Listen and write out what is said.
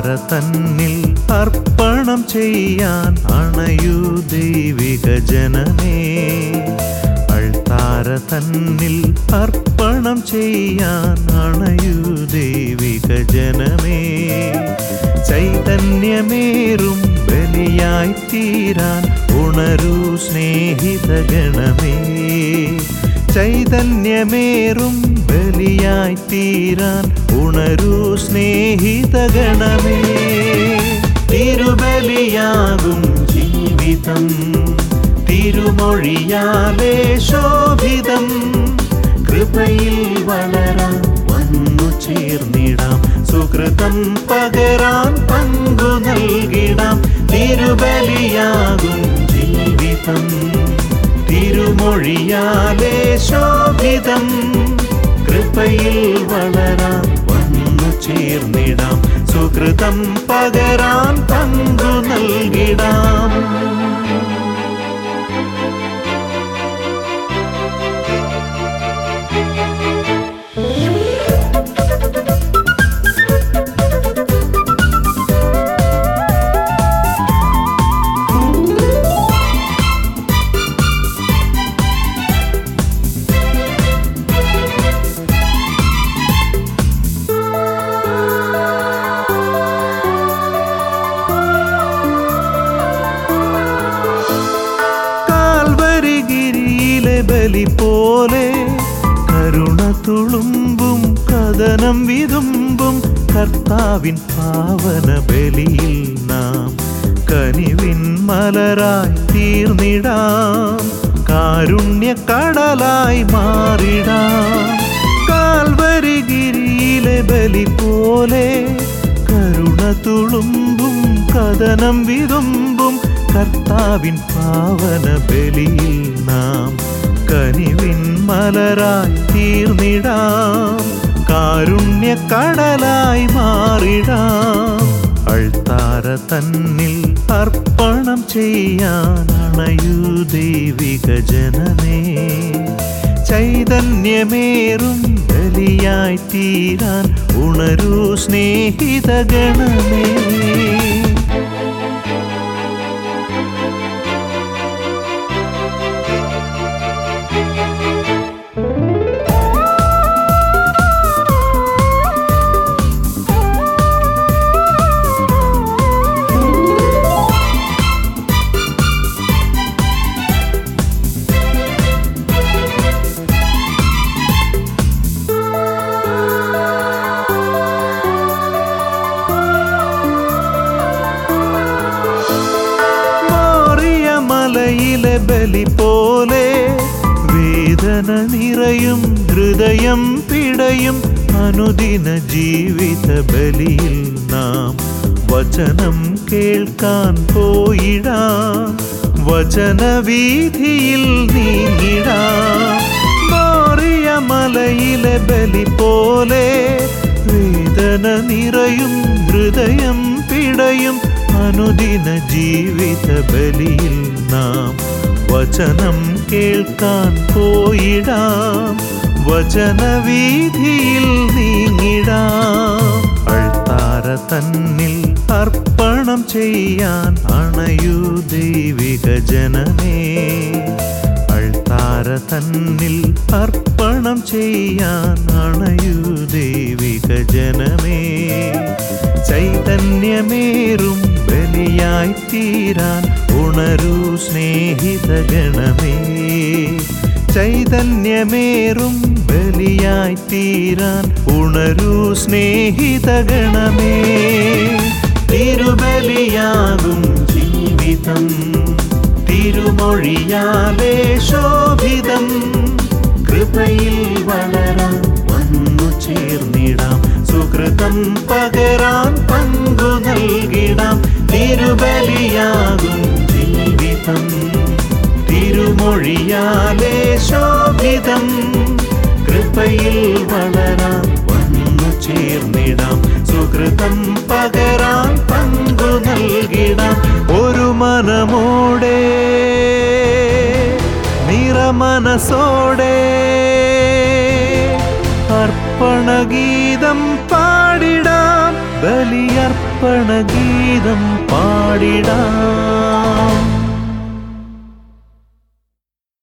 അൾത്താര തന്നിൽ അർപ്പണം ചെയ്യാൻ അണയൂ ദൈവിക ജനമേ അൾത്താര തന്നിൽ അർപ്പണം ചെയ്യാൻ അണയൂ ദൈവിക ജനമേ ചൈതന്യമേറും ബലിയായി തീരാൻ ഉണരൂ സ്നേഹിത ഗണമേ ചൈതന്യമേറും ബലിയായി തീരാൻ ഉണരൂ സ്നേഹിത ഗണമേ തിരുബലിയാകും ജീവിതം തിരുമൊഴിയാലേ ശോഭിതം കൃപയിൽ വളരാൻ വന്നു ചേർന്നിടാം സുഹൃതം പകരാൻ പങ്കു നൽകിടാം തിരുബലിയാകും ജീവിതം തിരുമൊഴിയാലേ ശോഭിതം കൃപയിൽ വളരാൻ വന്നു ചേർന്നിടാം സുഹൃതം പകരാൻ പങ്കു നൽകിടാം കാൽവരിഗിരിയിലെ ബലി പോലെ കരുണ തുളുമ്പും കഥനം വിതുമ്പും കർത്താവിൻ പാവന ബലിയിൽ നാം കനിവിൻ മലരായി തീർന്നിടാം കാരുണ്യ കടലായി മാറിടാം കാൽവരിഗിരിയിലെ ബലി പോലെ കരുണ തുളുമ്പും കഥനം വിതുമ്പും കർത്താവിൻ പാവന ബലിയിൽ നാം കനിവിൻ മലരായി തീർന്നിടാം കാരുണ്യ കടലായി മാറിടാം അൾത്താര തന്നിൽ അർപ്പണം ചെയ്യാൻ അണയൂ ദൈവിക ജനമേ ചൈതന്യമേറും ബലിയായി തീരാൻ ഉണരൂ സ്നേഹിത ഗണമേ മാറിയ മലയിലെ ബലി പോലെ വേദന നിറയും ഹൃദയം പിടയും അനുദിന ജീവിത ബലിയിൽ നാം വചനം കേൾക്കാൻ പോയിടാം വചനവീതിയിൽ നീങ്ങിടാം മാറിയ മലയിലെ ബലി പോലെ വേദന നിറയും ഹൃദയം പിടയും അനുദിന ജീവിത ബലിയിൽ നാം വചനം കേൾക്കാൻ പോയിടാം വചനവീതിയിൽ നീങ്ങിടാം അൾത്താര തന്നിൽ അർപ്പണം ചെയ്യാൻ അണയൂ ദൈവിക ജനമേ അൾത്താര തന്നിൽ അർപ്പണം ചെയ്യാൻ അണയൂ ദൈവിക ജനമേ ചൈതന്യമേറും ബലിയായി തീരാൻ ഉണരൂ സ്നേഹിത ഗണമേ ചൈതന്യമേറും ബലിയായി തീരാൻ ഉണരൂ സ്നേഹിത ഗണമേ തിരുബലിയാകും ജീവിതം തിരുമൊഴിയാലേ ശോഭിതം കൃപയിൽ വളരാൻ വന്നു ചേർന്നിടാം സുഹൃതം പകരാൻ പങ്കു നൽകിടാം തിരുബലിയാകും ജീവിതം തിരുമൊഴിയാലേ ശോഭിതം കൃപയിൽ വളരാൻ വന്നു ചേർന്നിടാം സുഹൃതം പകരാൻ പങ്കു നൽകിടാം ഒരു മനമോടെ നിറമനസോടെ അർപ്പ ബലിയർപ്പണഗീതം പാടിടാം ബലിയർപ്പണഗീതം പാടിടാം